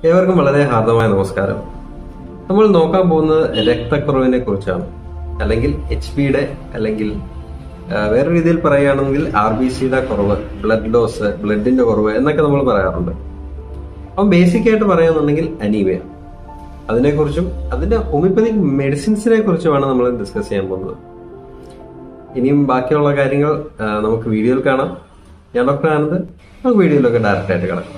ഏവർക്കും വളരെ ഹാർദമായ നമസ്കാരം നമ്മൾ നോക്കാൻ പോകുന്നത് രക്തക്കുറവിനെ കുറിച്ചാണ് അല്ലെങ്കിൽ എച്ച് പിയുടെ അല്ലെങ്കിൽ ആ, വേറെ രീതിയിൽ പറയുകയാണെങ്കിൽ ആർ ബി സിയുടെ കുറവ് ബ്ലഡ് ലോസ് ബ്ലഡിന്റെ കുറവ് എന്നൊക്കെ നമ്മൾ പറയാറുണ്ട് അപ്പം ബേസിക് ആയിട്ട് പറയാന്നുണ്ടെങ്കിൽ അനീമിയ അതിനെക്കുറിച്ചും അതിന്റെ ഹോമിയോപ്പതിക് മെഡിസിൻസിനെ കുറിച്ചുമാണ് നമ്മൾ ഡിസ്കസ് ചെയ്യാൻ പോകുന്നത് ഇനിയും ബാക്കിയുള്ള കാര്യങ്ങൾ ആ, നമുക്ക് വീഡിയോയിൽ കാണാം ഞാൻ ഡോക്ടർ ആനന്ദ് നമുക്ക് വീഡിയോയിലൊക്കെ ഡയറക്റ്റ് ആയിട്ട് കിടക്കാം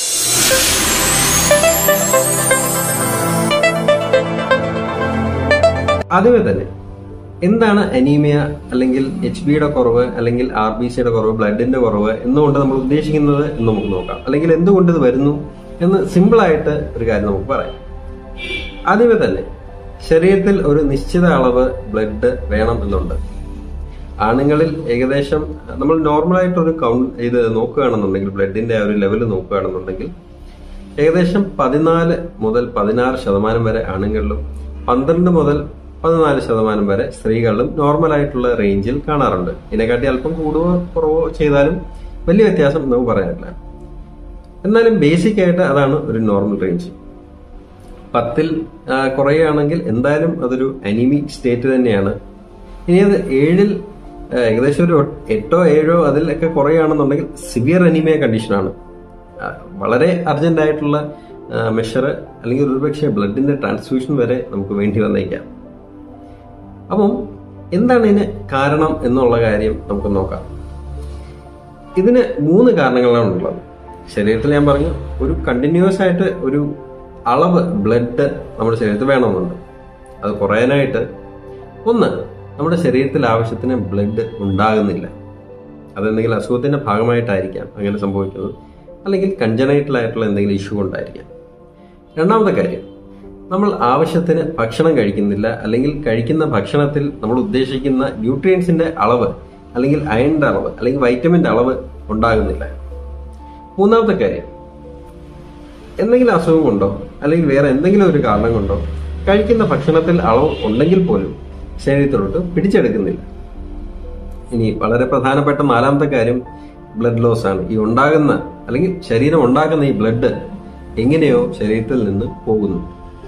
ആദ്യമേ തന്നെ എന്താണ് അനീമിയ അല്ലെങ്കിൽ എച്ച് ബിയുടെ കുറവ് അല്ലെങ്കിൽ ആർ ബി സിയുടെ കുറവ് ബ്ലഡിന്റെ കുറവ് എന്നുകൊണ്ട് നമ്മൾ ഉദ്ദേശിക്കുന്നത് എന്ന് നമുക്ക് നോക്കാം അല്ലെങ്കിൽ എന്തുകൊണ്ട് ഇത് വരുന്നു എന്ന് സിമ്പിൾ ആയിട്ട് ഒരു കാര്യം നമുക്ക് പറയാം ആദ്യമേ തന്നെ ശരീരത്തിൽ ഒരു നിശ്ചിത അളവ് ബ്ലഡ് വേണം എന്നുണ്ട് ആണുങ്ങളിൽ ഏകദേശം നമ്മൾ നോർമലായിട്ട് ഒരു കൗണ്ട് ഇത് നോക്കുകയാണെന്നുണ്ടെങ്കിൽ ബ്ലഡിന്റെ ആ ഒരു ലെവൽ നോക്കുകയാണെന്നുണ്ടെങ്കിൽ ഏകദേശം പതിനാല് മുതൽ പതിനാറ് ശതമാനം വരെ ആണുങ്ങളിലും പന്ത്രണ്ട് മുതൽ പതിനാല് ശതമാനം വരെ സ്ത്രീകളിലും നോർമൽ ആയിട്ടുള്ള റേഞ്ചിൽ കാണാറുണ്ട് ഇതിനെക്കാട്ടി അല്പം കൂടുകയോ കുറവോ ചെയ്താലും വലിയ വ്യത്യാസം നമുക്ക് പറയാനില്ല എന്നാലും ബേസിക് ആയിട്ട് അതാണ് ഒരു നോർമൽ റേഞ്ച് പത്തിൽ ആ, കുറയുകയാണെങ്കിൽ എന്തായാലും അതൊരു അനിമിക് സ്റ്റേറ്റ് തന്നെയാണ് ഇനി അത് ഏഴിൽ ആ, ഏകദേശം ഒരു എട്ടോ ഏഴോ അതിലൊക്കെ കുറയുകയാണെന്നുണ്ടെങ്കിൽ സിവിയർ അനീമിയ കണ്ടീഷനാണ് ആ, വളരെ അർജന്റ് ആയിട്ടുള്ള മെഷർ അല്ലെങ്കിൽ ഒരുപക്ഷെ ബ്ലഡിന്റെ ട്രാൻസ്ഫ്യൂഷൻ വരെ നമുക്ക് വേണ്ടി വന്നേക്കാം അപ്പം എന്താണ് ഇതിന് കാരണം എന്നുള്ള കാര്യം നമുക്ക് നോക്കാം ഇതിന് മൂന്ന് കാരണങ്ങളാണ് ഉള്ളത് ശരീരത്തിൽ ഞാൻ പറഞ്ഞു ഒരു കണ്ടിന്യൂസ് ആയിട്ട് ഒരു അളവ് ബ്ലഡ് നമ്മുടെ ശരീരത്തിൽ വേണമെന്നുണ്ട് അത് കുറയാനായിട്ട് ഒന്ന് നമ്മുടെ ശരീരത്തിൽ ആവശ്യത്തിന് ബ്ലഡ് ഉണ്ടാകുന്നില്ല അതെന്തെങ്കിലും അസുഖത്തിന്റെ ഭാഗമായിട്ടായിരിക്കാം അങ്ങനെ സംഭവിക്കുന്നത് അല്ലെങ്കിൽ കഞ്ചനൈറ്റൽ ആയിട്ടുള്ള എന്തെങ്കിലും ഇഷ്യൂ ഉണ്ടായിരിക്കാം രണ്ടാമത്തെ കാര്യം നമ്മൾ ആവശ്യത്തിന് ഭക്ഷണം കഴിക്കുന്നില്ല അല്ലെങ്കിൽ കഴിക്കുന്ന ഭക്ഷണത്തിൽ നമ്മൾ ഉദ്ദേശിക്കുന്ന ന്യൂട്രിയൻസിന്റെ അളവ് അല്ലെങ്കിൽ അയണിന്റെ അളവ് അല്ലെങ്കിൽ വൈറ്റമിന്റെ അളവ് ഉണ്ടാകുന്നില്ല മൂന്നാമത്തെ കാര്യം എന്തെങ്കിലും അസുഖം കൊണ്ടോ അല്ലെങ്കിൽ വേറെ എന്തെങ്കിലും ഒരു കാരണം കൊണ്ടോ കഴിക്കുന്ന ഭക്ഷണത്തിൽ അളവ് ഉണ്ടെങ്കിൽ പോലും ശരീരത്തിലോട്ട് പിടിച്ചെടുക്കുന്നില്ല ഇനി വളരെ പ്രധാനപ്പെട്ട നാലാമത്തെ കാര്യം ബ്ലഡ് ലോസ് ആണ് ഈ ഉണ്ടാകുന്ന അല്ലെങ്കിൽ ശരീരം ഉണ്ടാക്കുന്ന ഈ ബ്ലഡ് എങ്ങനെയോ ശരീരത്തിൽ നിന്ന് പോകുന്നു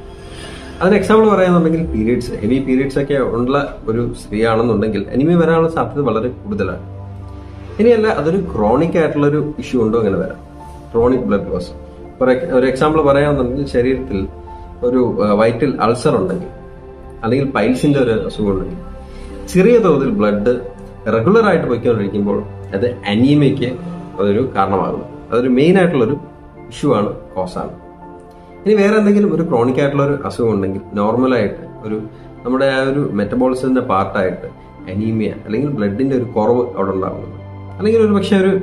അതിന് എക്സാമ്പിൾ പറയാന്നുണ്ടെങ്കിൽ പീരീഡ്സ് ഹെവി പീരീഡ്സ് ഒക്കെ ഉള്ള ഒരു സ്ത്രീ ആണെന്നുണ്ടെങ്കിൽ അനിമയ വരാനുള്ള സാധ്യത വളരെ കൂടുതലാണ് ഇനിയല്ല അതൊരു ക്രോണിക് ആയിട്ടുള്ള ഒരു ഇഷ്യൂ ഉണ്ടോ അങ്ങനെ വരാം ക്രോണിക് ബ്ലഡ് ലോസ് ഒരു എക്സാമ്പിൾ പറയാന്നുണ്ടെങ്കിൽ ശരീരത്തിൽ ഒരു വയറ്റിൽ അൾസർ ഉണ്ടെങ്കിൽ അല്ലെങ്കിൽ പൈൽസിന്റെ ഒരു അസുഖം ഉണ്ടെങ്കിൽ ചെറിയ തോതിൽ ബ്ലഡ് റെഗുലർ ആയിട്ട് പൊയ്ക്കൊണ്ടിരിക്കുമ്പോൾ അത് അനീമിയയ്ക്ക് അതൊരു കാരണമാകുന്നു അതൊരു മെയിൻ ആയിട്ടുള്ള ഒരു ഇഷ്യൂ ആണ് കോസാണ് ഇനി വേറെ എന്തെങ്കിലും ഒരു ക്രോണിക് ആയിട്ടുള്ള ഒരു അസുഖം ഉണ്ടെങ്കിൽ നോർമലായിട്ട് ഒരു നമ്മുടെ ആ ഒരു മെറ്റബോളിസത്തിന്റെ പാർട്ടായിട്ട് അനീമിയ അല്ലെങ്കിൽ ബ്ലഡിന്റെ ഒരു കുറവ് അവിടെ ഉണ്ടാകുന്നുണ്ട് അല്ലെങ്കിൽ ഒരു പക്ഷെ ഒരു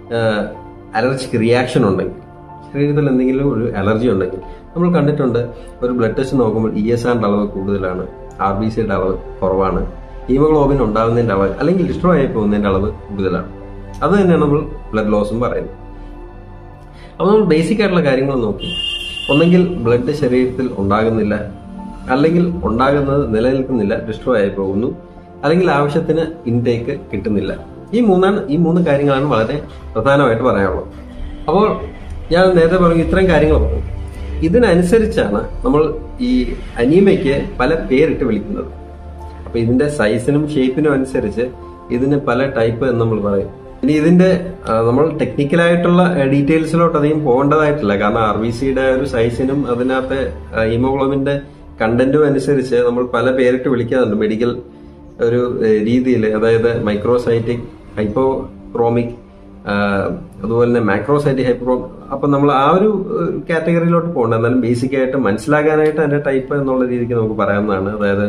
അലർജിക് റിയാക്ഷൻ ഉണ്ടെങ്കിൽ ശരീരത്തിൽ എന്തെങ്കിലും ഒരു അലർജി ഉണ്ടെങ്കിൽ നമ്മൾ കണ്ടിട്ടുണ്ട് ഒരു ബ്ലഡ് ടെസ്റ്റ് നോക്കുമ്പോൾ ഇ എസ് ആറിന്റെ അളവ് കൂടുതലാണ് ആർ ബി സിയുടെ അളവ് കുറവാണ് ഹീമോഗ്ലോബിൻ ഉണ്ടാകുന്നതിന്റെ അളവ് അല്ലെങ്കിൽ ഡിസ്ട്രോ ആയി പോകുന്നതിന്റെ അളവ് കൂടുതലാണ് അത് തന്നെയാണ് നമ്മൾ ബ്ലഡ് ലോസും പറയുന്നത് അപ്പോൾ നമ്മൾ ബേസിക് ആയിട്ടുള്ള കാര്യങ്ങൾ നോക്കി ഒന്നെങ്കിൽ ബ്ലഡ് ശരീരത്തിൽ ഉണ്ടാകുന്നില്ല അല്ലെങ്കിൽ ഉണ്ടാകുന്നത് നിലനിൽക്കുന്നില്ല ഡിസ്ട്രോ ആയി പോകുന്നു അല്ലെങ്കിൽ ആവശ്യത്തിന് ഇൻടേക്ക് കിട്ടുന്നില്ല ഈ മൂന്നാണ് ഈ മൂന്ന് കാര്യങ്ങളാണ് വളരെ പ്രധാനമായിട്ട് പറയാനുള്ളത് അപ്പോൾ ഞാൻ നേരത്തെ പറഞ്ഞു ഇത്രയും കാര്യങ്ങൾ പറഞ്ഞു ഇതിനനുസരിച്ചാണ് നമ്മൾ ഈ അനീമയ്ക്ക് പല പേരിട്ട് വിളിക്കുന്നത് അപ്പൊ ഇതിന്റെ സൈസിനും ഷേപ്പിനും അനുസരിച്ച് ഇതിന് പല ടൈപ്പ് എന്ന് നമ്മൾ പറയും ഇനി ഇതിന്റെ ആ, നമ്മൾ ടെക്നിക്കലായിട്ടുള്ള ഡീറ്റെയിൽസിലോട്ട് അധികം പോകേണ്ടതായിട്ടില്ല കാരണം ആർ ബി സിയുടെ ഒരു സൈസിനും അതിനകത്തെ ഹീമോഗ്ലോബിന്റെ കണ്ടന്റും അനുസരിച്ച് നമ്മൾ പല പേരിട്ട് വിളിക്കാറുണ്ട് മെഡിക്കൽ ഒരു രീതിയിൽ അതായത് മൈക്രോസൈറ്റിക് ഹൈപ്പോക്രോമിക് അതുപോലെ തന്നെ മാക്രോസൈറ്റിക് ഹൈപ്പോ അപ്പൊ നമ്മൾ ആ ഒരു കാറ്റഗറിയിലോട്ട് പോകണ്ട എന്നാലും ബേസിക് ആയിട്ട് മനസ്സിലാക്കാനായിട്ട് അതിന്റെ ടൈപ്പ് എന്നുള്ള രീതിക്ക് നമുക്ക് പറയാവുന്നതാണ് അതായത്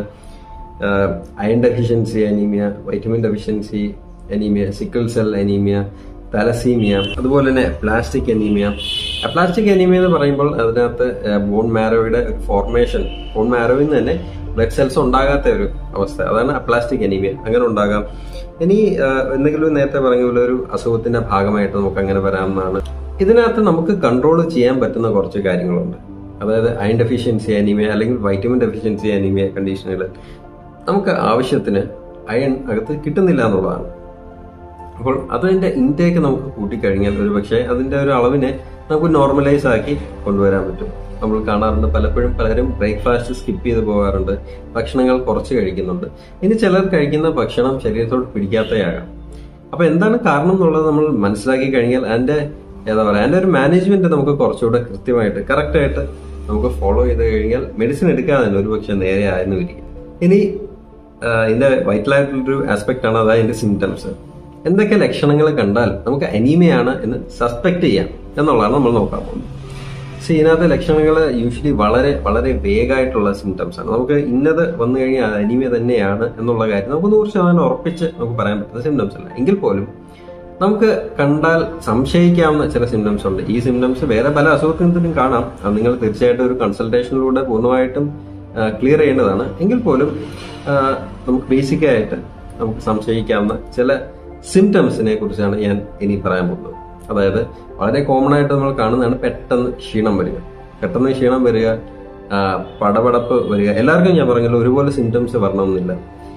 iron deficiency anaemia vitamin deficiency anaemia sickle cell anaemia thalassaemia അതുപോലെ തന്നെ പ്ലാസ്റ്റിക് അനീമിയ പ്ലാസ്റ്റിക് അനീമിയ എന്ന് പറയുമ്പോൾ അതിനകത്ത് ബോൺ മാരോയുടെ ഒരു ഫോർമേഷൻ ബോൺ മാരോയിൽ നിന്ന് തന്നെ ബ്ലഡ് സെൽസ് ഉണ്ടാകാത്ത ഒരു അവസ്ഥ അതാണ് അപ്ലാസ്റ്റിക് അനീമിയ അങ്ങനെ ഉണ്ടാകാം ഇനി ആ, എന്തെങ്കിലും നേരത്തെ പറഞ്ഞ പോലെ ഒരു അസുഖത്തിന്റെ ഭാഗമായിട്ട് നമുക്ക് അങ്ങനെ വരാവുന്നതാണ് ഇതിനകത്ത് നമുക്ക് കൺട്രോൾ ചെയ്യാൻ പറ്റുന്ന കുറച്ച് കാര്യങ്ങളുണ്ട് അതായത് അയൺ ഡെഫിഷ്യൻസി അനീമിയ അല്ലെങ്കിൽ വൈറ്റമിൻ ഡെഫിഷ്യൻസി അനീമിയ കണ്ടീഷനുകൾ നമുക്ക് ആവശ്യത്തിന് അയൺ അകത്ത് കിട്ടുന്നില്ല എന്നുള്ളതാണ് അപ്പോൾ അതിന്റെ ഇൻടേക്ക് നമുക്ക് കൂട്ടിക്കഴിഞ്ഞാൽ ഒരു പക്ഷേ അതിന്റെ ഒരു അളവിനെ നമുക്ക് നോർമലൈസ് ആക്കി കൊണ്ടുവരാൻ പറ്റും നമ്മൾ കാണാറുണ്ട് പലപ്പോഴും പലരും ബ്രേക്ക്ഫാസ്റ്റ് സ്കിപ്പ് ചെയ്ത് പോകാറുണ്ട് ഭക്ഷണങ്ങൾ കുറച്ച് കഴിക്കുന്നുണ്ട് ഇനി ചിലർ കഴിക്കുന്ന ഭക്ഷണം ശരീരത്തോട് പിടിക്കാത്തയാകാം അപ്പൊ എന്താണ് കാരണം എന്നുള്ളത് നമ്മൾ മനസ്സിലാക്കി കഴിഞ്ഞാൽ അതിന്റെ ഏതാ പറയാ അതിന്റെ ഒരു മാനേജ്മെന്റ് നമുക്ക് കുറച്ചുകൂടെ കൃത്യമായിട്ട് കറക്റ്റ് ആയിട്ട് നമുക്ക് ഫോളോ ചെയ്ത് കഴിഞ്ഞാൽ മെഡിസിൻ എടുക്കാതെ തന്നെ ഒരുപക്ഷെ നേരെ ആയെന്ന് വരിക ഇനി ആ, ഇതിന്റെ വൈറ്റലായിട്ടുള്ളൊരു ആസ്പെക്ട് ആണ് അതായത് ഇതിന്റെ സിംറ്റംസ് എന്തൊക്കെ ലക്ഷണങ്ങൾ കണ്ടാൽ നമുക്ക് അനീമിയാണ് എന്ന് സസ്പെക്ട് ചെയ്യാം എന്നുള്ളതാണ് നമ്മൾ നോക്കാൻ പോകുന്നത് സോ ഇതിനകത്തെ ലക്ഷണങ്ങൾ യൂഷ്വലി വളരെ വളരെ വേഗമായിട്ടുള്ള സിംറ്റംസ് ആണ് നമുക്ക് ഇന്നത് വന്നു കഴിഞ്ഞാൽ അത് അനീമിയ തന്നെയാണ് എന്നുള്ള കാര്യം നമുക്ക് നൂറ് ശതമാനം ഉറപ്പിച്ച് നമുക്ക് പറയാൻ പറ്റുന്ന സിംറ്റംസ് അല്ല എങ്കിൽ പോലും നമുക്ക് കണ്ടാൽ സംശയിക്കാവുന്ന ചില സിംറ്റംസ് ഉണ്ട് ഈ സിംറ്റംസ് വേറെ പല അസുഖത്തിനും കാണാം അത് നിങ്ങൾ തീർച്ചയായിട്ടും ഒരു കൺസൾട്ടേഷനിലൂടെ പൂർണ്ണമായിട്ടും ക്ലിയർ ചെയ്യേണ്ടതാണ് എങ്കിൽ പോലും ആ, നമുക്ക് ബേസിക് ആയിട്ട് നമുക്ക് സംശയിക്കാവുന്ന ചില സിംറ്റംസിനെ കുറിച്ചാണ് ഞാൻ ഇനി പറയാൻ പോകുന്നത് അതായത് വളരെ കോമൺ ആയിട്ട് നമ്മൾ കാണുന്നതാണ് പെട്ടെന്ന് ക്ഷീണം വരിക പെട്ടെന്ന് ക്ഷീണം വരിക ആ, പടപടപ്പ് വരിക എല്ലാവർക്കും ഞാൻ പറഞ്ഞല്ലോ ഒരുപോലെ സിംറ്റംസ് വരണമെന്നില്ല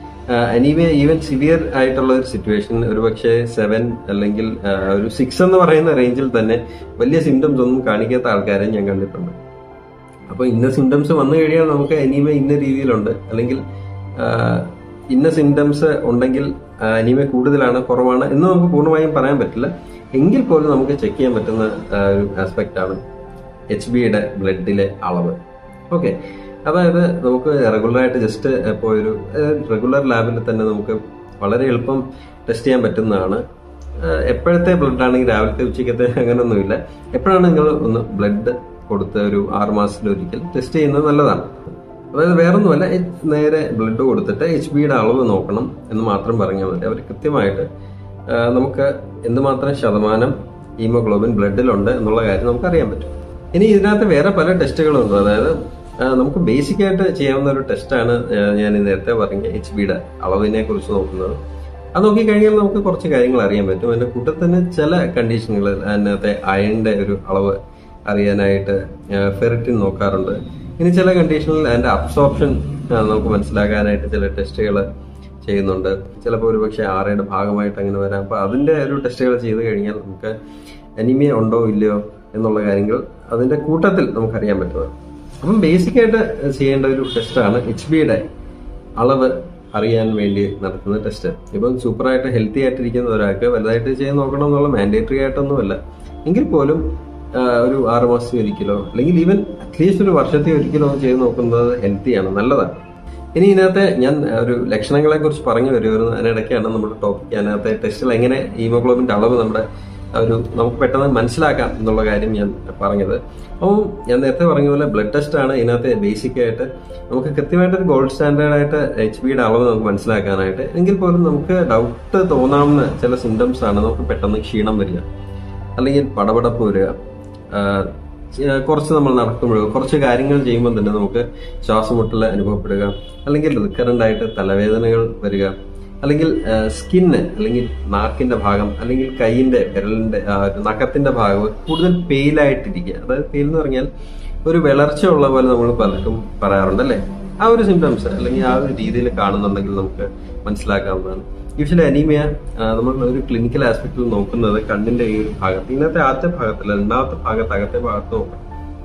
അനീവേ ഈവൻ സിവിയർ ആയിട്ടുള്ള ഒരു സിറ്റുവേഷൻ ഒരുപക്ഷെ സെവൻ അല്ലെങ്കിൽ ആ, ഒരു സിക്സ് എന്ന് പറയുന്ന റേഞ്ചിൽ തന്നെ വലിയ സിംറ്റംസ് ഒന്നും കാണിക്കാത്ത ആൾക്കാരെ ഞാൻ കണ്ടിട്ടുണ്ട് അപ്പൊ ഇന്ന സിംറ്റംസ് വന്നു കഴിയാൽ നമുക്ക് അനീമ ഇന്ന രീതിയിലുണ്ട് അല്ലെങ്കിൽ ആ, ഇന്ന സിംറ്റംസ് ഉണ്ടെങ്കിൽ അനീമ കൂടുതലാണ് കുറവാണ് എന്ന് നമുക്ക് പൂർണ്ണമായും പറയാൻ പറ്റില്ല എങ്കിൽ പോലും നമുക്ക് ചെക്ക് ചെയ്യാൻ പറ്റുന്ന ആ, ഒരു ആസ്പെക്ട് ആണ് എച്ച് ബിയുടെ ബ്ലഡിലെ അളവ് ഓക്കെ അതായത് നമുക്ക് റെഗുലർ ആയിട്ട് ജസ്റ്റ് ഇപ്പോൾ ഒരു റെഗുലർ ലാബിൽ തന്നെ നമുക്ക് വളരെ എളുപ്പം ടെസ്റ്റ് ചെയ്യാൻ പറ്റുന്നതാണ് ആ, എപ്പോഴത്തെ ബ്ലഡ് ആണെങ്കിൽ രാവിലത്തെ ഉച്ചയ്ക്കത്തെ അങ്ങനെയൊന്നുമില്ല എപ്പോഴാണ് നിങ്ങൾ ഒന്ന് ബ്ലഡ് കൊടുത്ത് ഒരു ആറ് മാസത്തിലൊരിക്കൽ ടെസ്റ്റ് ചെയ്യുന്നത് നല്ലതാണ് അതായത് വേറൊന്നുമല്ല എ- നേരെ ബ്ലഡ് കൊടുത്തിട്ട് എച്ച് ബിയുടെ അളവ് നോക്കണം എന്ന് മാത്രം പറഞ്ഞാൽ മതി അവർ കൃത്യമായിട്ട് ആ, നമുക്ക് എന്തുമാത്രം ശതമാനം ഹീമോഗ്ലോബിൻ ബ്ലഡിലുണ്ട് എന്നുള്ള കാര്യം നമുക്ക് അറിയാൻ പറ്റും ഇനി ഇതിനകത്ത് വേറെ പല ടെസ്റ്റുകളുണ്ട് അതായത് ആ, നമുക്ക് ബേസിക് ആയിട്ട് ചെയ്യാവുന്ന ഒരു ടെസ്റ്റാണ് ഞാൻ ഈ നേരത്തെ പറഞ്ഞ എച്ച് ബിയുടെ അളവിനെ കുറിച്ച് നോക്കുന്നത് അത് നോക്കിക്കഴിഞ്ഞാൽ നമുക്ക് കുറച്ച് കാര്യങ്ങൾ അറിയാൻ പറ്റും അതിന്റെ കൂട്ടത്തിൽ തന്നെ ചില കണ്ടീഷനുകൾ അതിനകത്തെ അയണിന്റെ ഒരു അളവ് അറിയാനായിട്ട് ഫെറിറ്റിൻ നോക്കാറുണ്ട് ഇനി ചില കണ്ടീഷനിൽ അതിന്റെ അബ്സോർപ്ഷൻ നമുക്ക് മനസ്സിലാക്കാനായിട്ട് ചില ടെസ്റ്റുകൾ ചെയ്യുന്നുണ്ട് ചിലപ്പോൾ ഒരുപക്ഷെ ആറയുടെ ഭാഗമായിട്ട് അങ്ങനെ വരാം അപ്പൊ അതിന്റെ ഒരു ടെസ്റ്റുകൾ ചെയ്ത് കഴിഞ്ഞാൽ നമുക്ക് അനിമിയ ഉണ്ടോ ഇല്ലയോ എന്നുള്ള കാര്യങ്ങൾ അതിന്റെ കൂട്ടത്തിൽ നമുക്കറിയാൻ പറ്റുന്നത് അപ്പം ബേസിക് ആയിട്ട് ചെയ്യേണ്ട ഒരു ടെസ്റ്റാണ് എച്ച് ബിയുടെ അളവ് അറിയാൻ വേണ്ടി നടത്തുന്ന ടെസ്റ്റ് ഇപ്പം സൂപ്പറായിട്ട് ഹെൽത്തി ആയിട്ടിരിക്കുന്ന ഒരാൾക്ക് വലുതായിട്ട് ചെയ്ത് നോക്കണം എന്നുള്ള മാൻഡേറ്ററി ആയിട്ടൊന്നുമല്ല എങ്കിൽ പോലും ആ, ഒരു ആറ് മാസത്തിൽ ഒരിക്കലോ അല്ലെങ്കിൽ ഈവൻ അറ്റ്ലീസ്റ്റ് ഒരു വർഷത്തിൽ ഒരിക്കലോ ചെയ്ത് നോക്കുന്നത് ഹെൽത്തിയാണ് നല്ലതാണ് ഇനി ഇതിനകത്തെ ഞാൻ ഒരു ലക്ഷണങ്ങളെ കുറിച്ച് പറഞ്ഞു വരുമായിരുന്നു അതിനിടയ്ക്കാണ് നമ്മുടെ ടോപ്പിക് അതിനകത്തെ ടെസ്റ്റിൽ എങ്ങനെ ഹീമോഗ്ലോബിന്റെ അളവ് നമ്മുടെ ഒരു നമുക്ക് പെട്ടെന്ന് മനസ്സിലാക്കാം എന്നുള്ള കാര്യം ഞാൻ പറഞ്ഞത് അപ്പം ഞാൻ നേരത്തെ പറഞ്ഞ പോലെ ബ്ലഡ് ടെസ്റ്റ് ആണ് ഇതിനകത്ത് ബേസിക് ആയിട്ട് നമുക്ക് കൃത്യമായിട്ട് ഒരു ഗോൾഡ് സ്റ്റാൻഡേർഡ് ആയിട്ട് എച്ച് ബിയുടെ അളവ് നമുക്ക് മനസ്സിലാക്കാനായിട്ട് എങ്കിൽ പോലും നമുക്ക് ഡൗട്ട് തോന്നാവുന്ന ചില സിംറ്റംസ് ആണ് നമുക്ക് പെട്ടെന്ന് ക്ഷീണം വരിക അല്ലെങ്കിൽ പടപടപ്പ് വരിക ആ, ചെ- കുറച്ച് നമ്മൾ നടക്കുമ്പോഴോ കുറച്ച് കാര്യങ്ങൾ ചെയ്യുമ്പോൾ തന്നെ നമുക്ക് ശ്വാസമുട്ടൽ അനുഭവപ്പെടുക അല്ലെങ്കിൽ റിക്കറന്റ് ആയിട്ട് തലവേദനകൾ വരിക അല്ലെങ്കിൽ സ്കിന്ന് അല്ലെങ്കിൽ നാക്കിന്റെ ഭാഗം അല്ലെങ്കിൽ കൈയിന്റെ വിരലിന്റെ ആ, ഒരു നഖത്തിന്റെ ഭാഗം കൂടുതൽ പെയിലായിട്ടിരിക്കുക അതായത് പെയിൽ എന്ന് പറഞ്ഞാൽ ഒരു വിളർച്ച ഉള്ള പോലെ നമ്മൾ പലർക്കും പറയാറുണ്ട് അല്ലേ ആ ഒരു സിംറ്റംസ് അല്ലെങ്കിൽ ആ ഒരു രീതിയിൽ കാണുന്നുണ്ടെങ്കിൽ നമുക്ക് മനസ്സിലാക്കാവുന്നതാണ് യൂഷ്വലി അനീമിയ നമ്മൾ ഒരു ക്ലിനിക്കൽ ആസ്പെക്റ്റിൽ നോക്കുന്നത് കണ്ണിന്റെ ഈ ഒരു ഭാഗത്ത് ഇന്നത്തെ ആദ്യത്തെ ഭാഗത്തല്ല രണ്ടാമത്തെ ഭാഗത്ത് അകത്തെ ഭാഗത്ത് നോക്കണം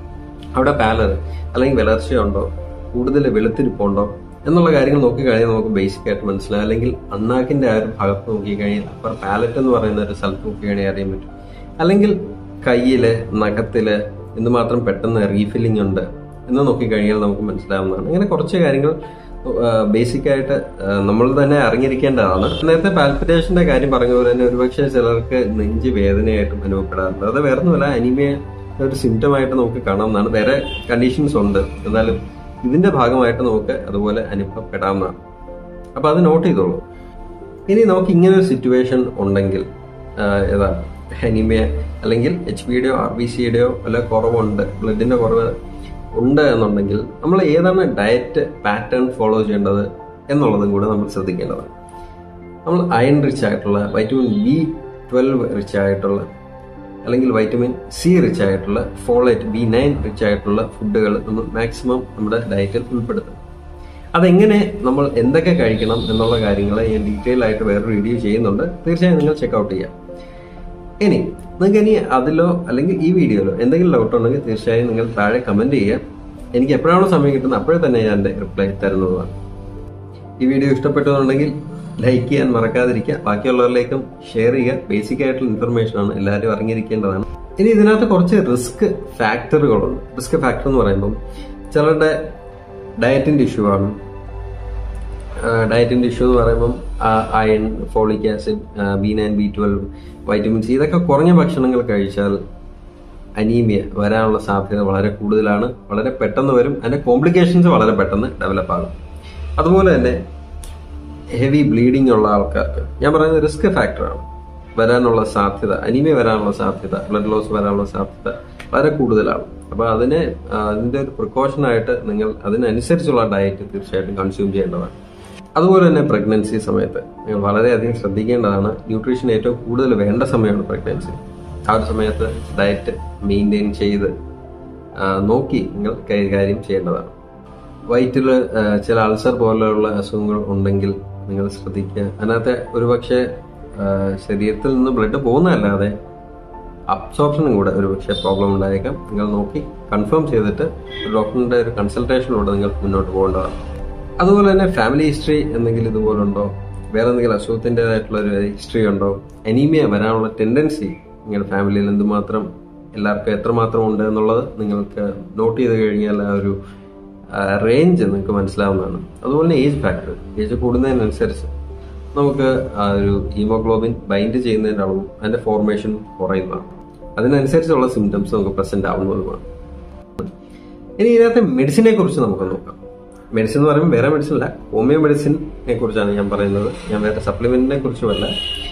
അവിടെ പാലർ അല്ലെങ്കിൽ വിളർച്ചയുണ്ടോ കൂടുതൽ വെളുത്തിരിപ്പുണ്ടോ എന്നുള്ള കാര്യങ്ങൾ നോക്കിക്കഴിഞ്ഞാൽ നമുക്ക് ബേസിക് ആയിട്ട് മനസ്സിലാവും അല്ലെങ്കിൽ അണ്ണാക്കിന്റെ ആ ഒരു ഭാഗത്ത് നോക്കിക്കഴിഞ്ഞാൽ അപ്പർ പാലറ്റ് എന്ന് പറയുന്ന ഒരു സ്ഥലത്ത് നോക്കിക്കഴിഞ്ഞാൽ അറിയാൻ പറ്റും അല്ലെങ്കിൽ കയ്യില് നഖത്തില് എന്തുമാത്രം പെട്ടെന്ന് റീഫില്ലിംഗ് ഉണ്ട് എന്ന് നോക്കിക്കഴിഞ്ഞാൽ നമുക്ക് മനസ്സിലാവുന്നതാണ് അങ്ങനെ കുറച്ച് കാര്യങ്ങൾ ബേസിക് ആയിട്ട് ആ, നമ്മൾ തന്നെ അറിഞ്ഞിരിക്കേണ്ടതാണ് നേരത്തെ പാൽപിറ്റേഷന്റെ കാര്യം പറഞ്ഞ പോലെ തന്നെ ഒരുപക്ഷെ ചിലർക്ക് നെഞ്ച് വേദനയായിട്ടും അനുഭവപ്പെടാറുണ്ട് അത് വേറൊന്നുമല്ല അനിമിയ ഒരു സിംറ്റം ആയിട്ട് നമുക്ക് കാണാവുന്നതാണ് വേറെ കണ്ടീഷൻസ് ഉണ്ട് എന്നാലും ഇതിന്റെ ഭാഗമായിട്ട് നമുക്ക് അതുപോലെ അനുഭവപ്പെടാവുന്നതാണ് അപ്പൊ അത് നോട്ട് ചെയ്തോളൂ ഇനി നമുക്ക് ഇങ്ങനെ ഒരു സിറ്റുവേഷൻ ഉണ്ടെങ്കിൽ ആ, ഏതാ അനിമിയ അല്ലെങ്കിൽ എച്ച് ബിയുടെയോ ആർ ബി സിയുടെയോ വല്ല കുറവുണ്ട് ബ്ലഡിന്റെ കുറവ് ഉണ്ട് എന്നുണ്ടെങ്കിൽ നമ്മൾ ഏതാണ് ഡയറ്റ് പാറ്റേൺ ഫോളോ ചെയ്യേണ്ടത് എന്നുള്ളതും കൂടെ നമ്മൾ ശ്രദ്ധിക്കേണ്ടതാണ് നമ്മൾ അയൺ റിച്ച് ആയിട്ടുള്ള വൈറ്റമിൻ ബി ട്വൽവ് റിച്ച് ആയിട്ടുള്ള അല്ലെങ്കിൽ വൈറ്റമിൻ സി റിച്ച് ആയിട്ടുള്ള ഫോളേറ്റ് ബി നയൻ റിച്ച് ആയിട്ടുള്ള ഫുഡുകൾ നമ്മൾ മാക്സിമം നമ്മുടെ ഡയറ്റിൽ ഉൾപ്പെടുത്തണം അതെങ്ങനെ നമ്മൾ എന്തൊക്കെ കഴിക്കണം എന്നുള്ള കാര്യങ്ങൾ ഞാൻ ഡീറ്റെയിൽ ആയിട്ട് വേറെ റിവ്യൂ ചെയ്യുന്നുണ്ട് തീർച്ചയായും നിങ്ങൾ ചെക്കൗട്ട് ചെയ്യാം ഇനി നിങ്ങൾക്ക് ഇനി അതിലോ അല്ലെങ്കിൽ ഈ വീഡിയോയിലോ എന്തെങ്കിലും ഡൗട്ട് ഉണ്ടെങ്കിൽ തീർച്ചയായും നിങ്ങൾ താഴെ കമന്റ് ചെയ്യുക എനിക്ക് എപ്പോഴാണോ സമയം കിട്ടുന്നത് അപ്പോഴേ തന്നെ ഞാൻ എൻ്റെ റിപ്ലൈ തരുന്നതാണ് ഈ വീഡിയോ ഇഷ്ടപ്പെട്ടുണ്ടെങ്കിൽ ലൈക്ക് ചെയ്യാൻ മറക്കാതിരിക്കുക ബാക്കിയുള്ളവരിലേക്കും ഷെയർ ചെയ്യുക ബേസിക് ആയിട്ടുള്ള ഇൻഫർമേഷൻ ആണ് എല്ലാവരും അറിഞ്ഞിരിക്കേണ്ടതാണ് ഇനി ഇതിനകത്ത് കുറച്ച് റിസ്ക് ഫാക്ടറുകളുണ്ട് റിസ്ക് ഫാക്ടർ എന്ന് പറയുമ്പോൾ ചിലരുടെ ഡയറ്റിന്റെ ഇഷ്യൂ ആണ് ഡയറ്റിന്റെ ഇഷ്യൂ എന്ന് പറയുമ്പം iron folic acid B nine B twelve vitamin C ഇതൊക്കെ കുറഞ്ഞ ഭക്ഷണങ്ങൾ കഴിച്ചാൽ അനീമിയ വരാനുള്ള സാധ്യത വളരെ കൂടുതലാണ് വളരെ പെട്ടെന്ന് വരും അതിന്റെ കോംപ്ലിക്കേഷൻസ് വളരെ പെട്ടെന്ന് ഡെവലപ്പ് ആകും അതുപോലെ തന്നെ ഹെവി ബ്ലീഡിംഗ് ഉള്ള ആൾക്കാർക്ക് ഞാൻ പറയുന്നത് റിസ്ക് ഫാക്ടറാണ് വരാനുള്ള സാധ്യത അനീമിയ വരാനുള്ള സാധ്യത ബ്ലഡ് ലോസ് വരാനുള്ള സാധ്യത വളരെ കൂടുതലാണ് അപ്പൊ അതിനെ ആ, അതിന്റെ ഒരു പ്രിക്കോഷൻ ആയിട്ട് നിങ്ങൾ അതിനനുസരിച്ചുള്ള ഡയറ്റ് തീർച്ചയായിട്ടും കൺസ്യൂം ചെയ്യേണ്ടതാണ് അതുപോലെ തന്നെ പ്രഗ്നൻസി സമയത്ത് നിങ്ങൾ വളരെയധികം ശ്രദ്ധിക്കേണ്ടതാണ് ന്യൂട്രീഷൻ ഏറ്റവും കൂടുതൽ വേണ്ട സമയമാണ് പ്രഗ്നൻസി ആ ഒരു സമയത്ത് ഡയറ്റ് മെയിൻറ്റെയിൻ ചെയ്ത് ആ, നോക്കി നിങ്ങൾ കൈകാര്യം ചെയ്യേണ്ടതാണ് വയറ്റിൽ ചില അൾസർ പോലെയുള്ള അസുഖങ്ങൾ ഉണ്ടെങ്കിൽ നിങ്ങൾ ശ്രദ്ധിക്കുക അതിനകത്ത് ഒരുപക്ഷെ ആ, ശരീരത്തിൽ നിന്ന് ബ്ലഡ് പോകുന്നതല്ലാതെ അബ്സോർപ്ഷനും കൂടെ ഒരുപക്ഷെ പ്രോബ്ലം ഉണ്ടായേക്കാം നിങ്ങൾ നോക്കി കൺഫേം ചെയ്തിട്ട് ഒരു ഡോക്ടറിന്റെ ഒരു കൺസൾട്ടേഷനിലൂടെ നിങ്ങൾ മുന്നോട്ട് പോകേണ്ടതാണ് അതുപോലെ തന്നെ ഫാമിലി ഹിസ്റ്ററി എന്തെങ്കിലും ഇതുപോലുണ്ടോ വേറെ എന്തെങ്കിലും അസുഖത്തിൻ്റെതായിട്ടുള്ള ഒരു ഹിസ്റ്ററി ഉണ്ടോ അനീമിയ വരാനുള്ള ടെൻഡൻസി നിങ്ങളുടെ ഫാമിലിയിൽ എന്തുമാത്രം എല്ലാവർക്കും എത്രമാത്രം ഉണ്ട് എന്നുള്ളത് നിങ്ങൾക്ക് നോട്ട് ചെയ്ത് കഴിഞ്ഞാൽ ആ ഒരു റേഞ്ച് നിങ്ങൾക്ക് മനസ്സിലാവുന്നതാണ് അതുപോലെ തന്നെ ഏജ് ഫാക്ടർ ഏജ് കൂടുന്നതിനനുസരിച്ച് നമുക്ക് ആ ഒരു ഹീമോഗ്ലോബിൻ ബൈൻഡ് ചെയ്യുന്നതിന്റെ അളവും അതിന്റെ ഫോർമേഷൻ കുറയുന്നതാണ് അതിനനുസരിച്ചുള്ള സിംറ്റംസ് നമുക്ക് പ്രസന്റ് ആവുന്നതുമാണ് ഇനി ഇതിനകത്ത് മെഡിസിനെ കുറിച്ച് നമുക്ക് നോക്കാം മെഡിസിൻ എന്ന് പറയുമ്പോൾ വേറെ മെഡിസിൻ അല്ല ഹോമിയോ മെഡിസിനെ കുറിച്ചാണ് ഞാൻ പറയുന്നത് ഞാൻ വേറെ സപ്ലിമെന്റിനെ കുറിച്ചുമല്ല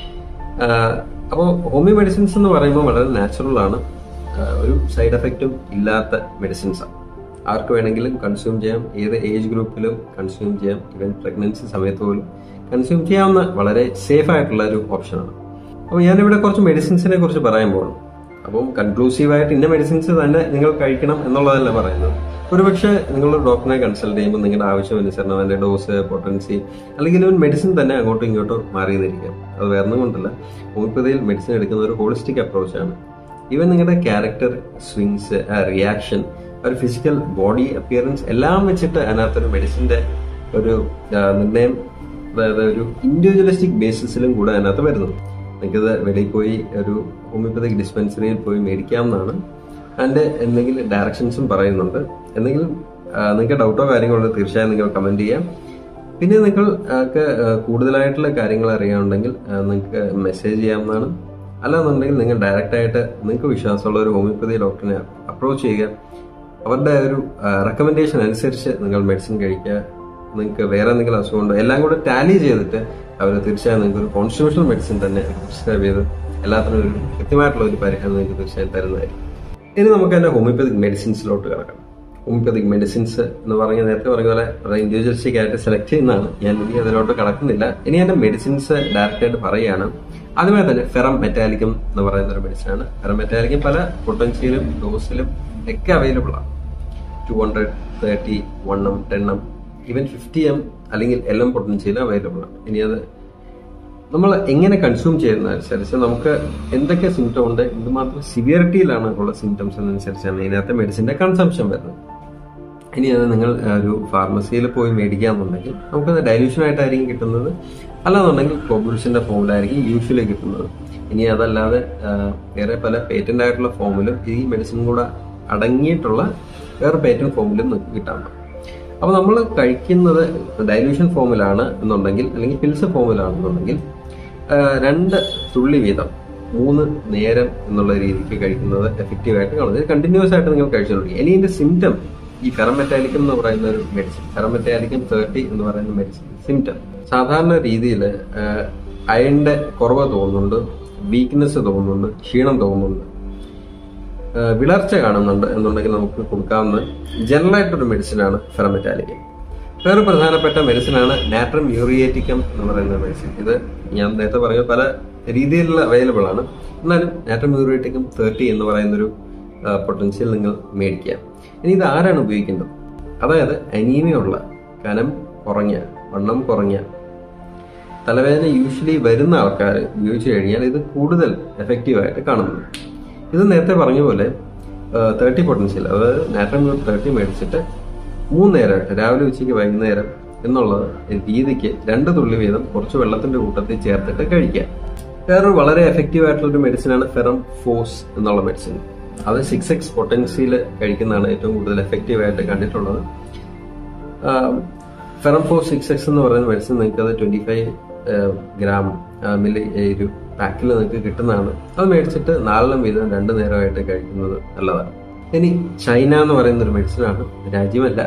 അപ്പോൾ ഹോമിയോ മെഡിസിൻസ് എന്ന് പറയുമ്പോൾ വളരെ നാച്ചുറൽ ആണ് ആ, ഒരു സൈഡ് എഫക്റ്റും ഇല്ലാത്ത മെഡിസിൻസ് ആണ് ആർക്ക് വേണമെങ്കിലും കൺസ്യൂം ചെയ്യാം ഏത് ഏജ് ഗ്രൂപ്പിലും കൺസ്യൂം ചെയ്യാം ഈവൻ പ്രഗ്നൻസി സമയത്ത് പോലും കൺസ്യൂം ചെയ്യാവുന്ന വളരെ സേഫ് ആയിട്ടുള്ള ഒരു ഓപ്ഷനാണ് അപ്പോൾ ഞാനിവിടെ കുറച്ച് മെഡിസിൻസിനെ കുറിച്ച് പറയാൻ പോകുന്നു അപ്പം കൺക്ലൂസീവ് ആയിട്ട് ഇന്ന മെഡിസിൻസ് തന്നെ നിങ്ങൾ കഴിക്കണം എന്നുള്ളതല്ല പറയുന്നത് ഒരുപക്ഷെ നിങ്ങൾ ഡോക്ടറിനെ കൺസൾട്ട് ചെയ്യുമ്പോൾ നിങ്ങളുടെ ആവശ്യമനുസരണം അതിന്റെ ഡോസ് പൊട്ടൻസി അല്ലെങ്കിൽ ഒരു മെഡിസിൻ തന്നെ അങ്ങോട്ടും ഇങ്ങോട്ടും മാറി നിന്നിരിക്കാം അത് വേറെ കൊണ്ടല്ല ഹോമിയോപ്പതിയിൽ മെഡിസിൻ എടുക്കുന്ന ഒരു ഹോളിസ്റ്റിക് അപ്രോച്ചാണ് ഈവൻ നിങ്ങളുടെ ക്യാരക്ടർ സ്വിങ്സ് റിയാക്ഷൻ ഒരു ഫിസിക്കൽ ബോഡി അപ്പിയറൻസ് എല്ലാം വെച്ചിട്ട് അതിനകത്തൊരു മെഡിസിന്റെ ഒരു ആ, നിർണയം അതായത് ഒരു ഇൻഡിവിജ്വലിസ്റ്റിക് ബേസിസിലും കൂടെ അതിനകത്ത് വരുന്നത് നിങ്ങൾക്കിത് വെളിയിൽ പോയി ഒരു ഹോമിയോപ്പതിക് ഡിസ്പെൻസറിയിൽ പോയി മേടിക്കാവുന്നതാണ് അതിന്റെ എന്തെങ്കിലും ഡയറക്ഷൻസും പറയുന്നുണ്ട് എന്തെങ്കിലും ആ, നിങ്ങൾക്ക് ഡൗട്ടോ കാര്യങ്ങളോ തീർച്ചയായും നിങ്ങൾ കമന്റ് ചെയ്യാം പിന്നെ നിങ്ങൾക്ക് കൂടുതലായിട്ടുള്ള കാര്യങ്ങൾ അറിയാനുണ്ടെങ്കിൽ ആ, നിങ്ങൾക്ക് മെസ്സേജ് ചെയ്യാവുന്നതാണ് അല്ലാന്നുണ്ടെങ്കിൽ നിങ്ങൾ ഡയറക്റ്റ് ആയിട്ട് നിങ്ങൾക്ക് വിശ്വാസമുള്ള ഒരു ഹോമിയോപ്പതി ഡോക്ടറിനെ അപ്രോച്ച് ചെയ്യുക അവരുടെ ഒരു റെക്കമെൻഡേഷൻ അനുസരിച്ച് നിങ്ങൾ മെഡിസിൻ കഴിക്കുക നിങ്ങൾക്ക് വേറെ എന്തെങ്കിലും അസുഖമുണ്ടോ എല്ലാം കൂടെ ടാലി ചെയ്തിട്ട് അവർ തീർച്ചയായും നിങ്ങൾക്ക് ഒരു കോൺസ്റ്റിറ്റ്യൂഷണൽ മെഡിസിൻ തന്നെ പ്രിസ്ക്രൈബ് ചെയ്ത് എല്ലാത്തിനും ഒരു കൃത്യമായിട്ടുള്ള ഒരു പരിഹാരം നിങ്ങൾക്ക് തീർച്ചയായും തരുന്നതായിരിക്കും ഇനി നമുക്ക് അതിന്റെ ഹോമിയോപ്പതിക് മെഡിസിൻസിലോട്ട് കിടക്കാം ഹോമിയോപ്പതിക് മെഡിസിൻസ് എന്ന് പറഞ്ഞ നേരത്തെ പറഞ്ഞ പോലെ വളരെ ഇൻഡിവിജ്വലിസ്റ്റിക് ആയിട്ട് സെലക്ട് ചെയ്യുന്നതാണ് ഞാൻ ഇനി അതിലോട്ട് കടക്കുന്നില്ല ഇനി അതിന്റെ മെഡിസിൻസ് ഡയറക്റ്റ് ആയിട്ട് പറയുകയാണ് ആദ്യമേ തന്നെ ഫെറം മെറ്റാലിക്കം എന്ന് പറയുന്ന ഒരു മെഡിസിൻ ആണ് ഫെറം മെറ്റാലിക്കം പല പൊട്ടൻഷ്യയിലും ഡോസിലും ഒക്കെ അവൈലബിൾ ആണ് two hundred thirty one M ten M even fifty M അല്ലെങ്കിൽ എൽ എം പൊട്ടൻഷ്യൽ അവൈലബിൾ ആണ് ഇനി അത് നമ്മൾ എങ്ങനെ കൺസ്യൂം ചെയ്യുന്നതനുസരിച്ച് നമുക്ക് എന്തൊക്കെ സിംറ്റം ഉണ്ട് എന്തുമാത്രം സിവിയറിറ്റിയിലാണ് ഉള്ള സിംറ്റംസ് എന്നനുസരിച്ചാണ് ഇതിനകത്ത് മെഡിസിന്റെ കൺസംഷൻ വരുന്നത് ഇനി അത് നിങ്ങൾ ആ, ഒരു ഫാർമസിയിൽ പോയി മേടിക്കാന്നുണ്ടെങ്കിൽ നമുക്കത് ഡൈല്യൂഷൻ ആയിട്ടായിരിക്കും കിട്ടുന്നത് അല്ലാന്നുണ്ടെങ്കിൽ കോബുൾസിന്റെ ഫോമിലായിരിക്കും യൂഷ്വലി കിട്ടുന്നത് ഇനി അതല്ലാതെ ആ, വേറെ പല പേറ്റന്റ് ആയിട്ടുള്ള ഫോമിലും ഈ മെഡിസിൻ കൂടെ അടങ്ങിയിട്ടുള്ള വേറെ പേറ്റന്റ് ഫോമിലും നിങ്ങൾക്ക് കിട്ടാൻ അപ്പൊ നമ്മൾ കഴിക്കുന്നത് ഡൈല്യൂഷൻ ഫോമിലാണ് എന്നുണ്ടെങ്കിൽ അല്ലെങ്കിൽ പിൽസ് ഫോമിലാണെന്നുണ്ടെങ്കിൽ ആ, രണ്ട് തുള്ളി വീതം മൂന്ന് നേരം എന്നുള്ള രീതിക്ക് കഴിക്കുന്നത് എഫക്റ്റീവ് ആയിട്ട് കാണുന്നത് കണ്ടിന്യൂസ് ആയിട്ട് നിങ്ങൾ കഴിച്ചുകൊണ്ടിരിക്കും ഇനി ഇതിന്റെ സിംറ്റം ഈ ഫെറമെറ്റാലിക്കം എന്ന് പറയുന്ന ഒരു മെഡിസിൻ ഫെറമെറ്റാലിക്കം തേർട്ടി എന്ന് പറയുന്ന മെഡിസിൻ സിംറ്റം സാധാരണ രീതിയിൽ അയണിന്റെ കുറവ് തോന്നുന്നുണ്ട് വീക്ക്നെസ് തോന്നുന്നുണ്ട് ക്ഷീണം തോന്നുന്നുണ്ട് ആ, വിളർച്ച കാണുന്നുണ്ട് എന്നുണ്ടെങ്കിൽ നമുക്ക് കൊടുക്കാവുന്ന ജനറൽ ആയിട്ടൊരു മെഡിസിനാണ് ഫെറമെറ്റാലിക്കം വേറെ പ്രധാനപ്പെട്ട മെഡിസിനാണ് നാട്രം യൂറിയേറ്റിക്കം എന്ന് പറയുന്ന മെഡിസിൻ ഇത് ഞാൻ നേരത്തെ പറഞ്ഞ പല രീതിയിലുള്ള അവൈലബിൾ ആണ് എന്നാലും നാട്രം യൂറിയേറ്റിക്കം തേർട്ടി എന്ന് പറയുന്നൊരു പൊട്ടൻഷ്യൽ നിങ്ങൾ മേടിക്കുക ഇനി ഇത് ആരാണ് ഉപയോഗിക്കേണ്ടത് അതായത് അനീമിയ ഉള്ള കനം കുറഞ്ഞ വണ്ണം കുറഞ്ഞ തലവേദന യൂഷ്വലി വരുന്ന ആൾക്കാർ ഉപയോഗിച്ച് കഴിഞ്ഞാൽ ഇത് കൂടുതൽ എഫക്റ്റീവായിട്ട് കാണുന്നു ഇത് നേരത്തെ പറഞ്ഞ പോലെ തേർട്ടി പൊട്ടൻഷ്യൽ അതായത് നാട്രം തേർട്ടി മേടിച്ചിട്ട് മൂന്ന് നേരമായിട്ട് രാവിലെ ഉച്ചയ്ക്ക് വൈകുന്നേരം എന്നുള്ള രീതിക്ക് രണ്ട് തുള്ളി വീതം കുറച്ച് വെള്ളത്തിന്റെ കൂട്ടത്തിൽ ചേർത്തിട്ട് കഴിക്കുക വേറൊരു വളരെ എഫക്റ്റീവ് ആയിട്ടുള്ള ഒരു മെഡിസിനാണ് ഫെറം ഫോസ് എന്നുള്ള മെഡിസിൻ അത് സിക്സ് എക്സ് പൊട്ടൻസിയിൽ കഴിക്കുന്നതാണ് ഏറ്റവും കൂടുതൽ എഫക്റ്റീവ് ആയിട്ട് കണ്ടിട്ടുള്ളത് ഫെറം ഫോർ സിക്സ് എക്സ് എന്ന് പറയുന്ന മെഡിസിൻ നിങ്ങൾക്ക് അത് ട്വന്റി ഫൈവ് ഗ്രാം മില്ലി ഒരു പാക്കിൽ നിങ്ങൾക്ക് കിട്ടുന്നതാണ് അത് മേടിച്ചിട്ട് നാലെണ്ണം വീതം രണ്ട് നേരമായിട്ട് കഴിക്കുന്നത് നല്ലതാണ് ഇനി ചൈന എന്ന് പറയുന്ന ഒരു മെഡിസിനാണ് രാജ്യമല്ല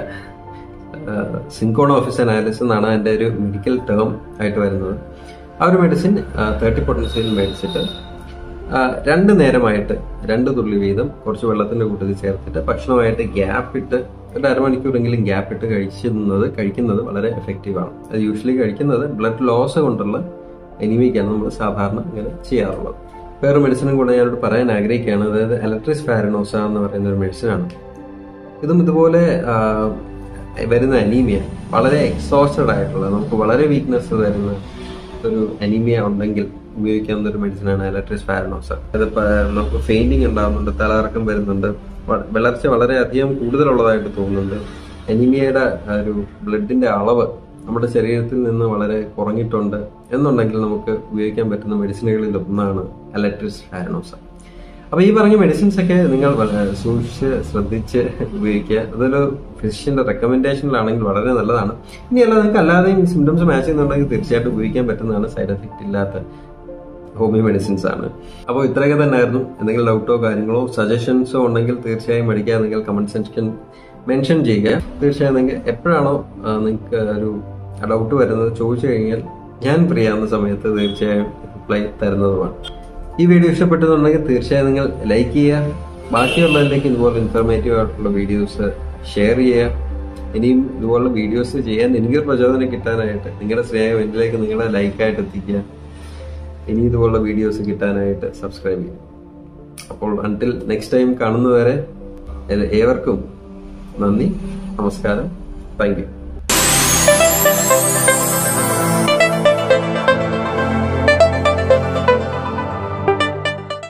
സിൻകോൺ ഓഫീസ് അനാലിസിസ് എന്നാണ് അതിൻ്റെ ഒരു മെഡിക്കൽ ടേം ആയിട്ട് വരുന്നത് ആ ഒരു മെഡിസിൻ തേർട്ടി പൊട്ടൻഷ്യൽ മേടിച്ചിട്ട് ആ, രണ്ട് നേരമായിട്ട് രണ്ട് തുള്ളി വീതം കുറച്ച് വെള്ളത്തിന്റെ കൂട്ടത്തിൽ ചേർത്തിട്ട് ഭക്ഷണമായിട്ട് ഗ്യാപ്പ് ഇട്ട് ഒരു അരമണിക്കൂറെങ്കിലും ഗ്യാപ്പ് ഇട്ട് കഴിക്കുന്നത് കഴിക്കുന്നത് വളരെ എഫക്റ്റീവ് ആണ് അത് യൂഷ്വലി കഴിക്കുന്നത് ബ്ലഡ് ലോസ് കൊണ്ടുള്ള എനിമിക്കാണ് നമ്മൾ സാധാരണ ഇങ്ങനെ ചെയ്യാറുള്ളത് വേറെ മെഡിസിനും കൂടെ ഞാനോട് പറയാൻ ആഗ്രഹിക്കുകയാണ് അതായത് എലക്ട്രിസ് ഫാരനോസ എന്ന് പറയുന്ന ഒരു മെഡിസിനാണ് ഇതും ഇതുപോലെ ആ, വരുന്ന അനീമിയ വളരെ എക്സോസ്റ്റഡ് ആയിട്ടുള്ള നമുക്ക് വളരെ വീക്ക്നെസ് തരുന്ന ഒരു അനീമിയ ഉണ്ടെങ്കിൽ ഉപയോഗിക്കാവുന്ന ഒരു മെഡിസിനാണ് എലക്ട്രിസ് ഫാരനോസ അത് പ- നമുക്ക് ഫെയിൻറ്റിങ് ഉണ്ടാകുന്നുണ്ട് തലകറക്കം വരുന്നുണ്ട് വ- വളർച്ച വളരെ അധികം കൂടുതലുള്ളതായിട്ട് തോന്നുന്നുണ്ട് അനീമിയയുടെ ആ ഒരു ബ്ലഡിന്റെ അളവ് നമ്മുടെ ശരീരത്തിൽ നിന്ന് വളരെ കുറഞ്ഞിട്ടുണ്ട് എന്നുണ്ടെങ്കിൽ നമുക്ക് ഉപയോഗിക്കാൻ പറ്റുന്ന മെഡിസിനുകളിൽ ഒന്നാണ് എലക്ട്രിസ് ഫാരനോസ അപ്പൊ ഈ പറഞ്ഞ മെഡിസിൻസ് ഒക്കെ നിങ്ങൾ വളരെ സൂക്ഷിച്ച് ശ്രദ്ധിച്ച് ഉപയോഗിക്കുക അതൊരു ഫിസിഷ്യന്റെ റെക്കമെൻഡേഷനിലാണെങ്കിൽ വളരെ നല്ലതാണ് ഇനിയല്ല നിങ്ങൾക്ക് അല്ലാതെയും സിംറ്റംസ് മാച്ച് ചെയ്യുന്നുണ്ടെങ്കിൽ തീർച്ചയായിട്ടും ഉപയോഗിക്കാൻ പറ്റുന്നതാണ് സൈഡ് എഫക്റ്റ് ഇല്ലാത്ത ഹോമിയോ മെഡിസിൻസ് ആണ് അപ്പോൾ ഇത്രയൊക്കെ തന്നെയായിരുന്നു എന്തെങ്കിലും ഡൗട്ടോ കാര്യങ്ങളോ സജഷൻസോ ഉണ്ടെങ്കിൽ തീർച്ചയായും മേടിക്കുക നിങ്ങൾ കമന്റ് സെക്ഷൻ മെൻഷൻ ചെയ്യുക തീർച്ചയായും നിങ്ങൾക്ക് എപ്പോഴാണോ നിങ്ങൾക്ക് ഒരു ഡൗട്ട് വരുന്നത് ചോദിച്ചു കഴിഞ്ഞാൽ ഞാൻ ഫ്രീ ആവുന്ന സമയത്ത് തീർച്ചയായും റിപ്ലൈ തരുന്നതുമാണ് ഈ വീഡിയോ ഇഷ്ടപ്പെട്ടെന്നുണ്ടെങ്കിൽ തീർച്ചയായും നിങ്ങൾ ലൈക്ക് ചെയ്യുക ബാക്കിയുള്ളതിലേക്ക് ഇതുപോലെ ഇൻഫർമേറ്റീവ് ആയിട്ടുള്ള വീഡിയോസ് ഷെയർ ചെയ്യുക ഇനിയും ഇതുപോലുള്ള വീഡിയോസ് ചെയ്യാൻ എനിക്കൊരു പ്രചോദനം കിട്ടാനായിട്ട് നിങ്ങളുടെ സ്നേഹം എന്നിലേക്ക് നിങ്ങളെ ലൈക്കായിട്ട് എത്തിക്കുക ഇനി ഇതുപോലുള്ള വീഡിയോസ് കിട്ടാനായിട്ട് സബ്സ്ക്രൈബ് ചെയ്യുക അപ്പോൾ അൺടിൽ നെക്സ്റ്റ് ടൈം കാണുന്നവരെ ഏവർക്കും നന്ദി നമസ്കാരം താങ്ക് യു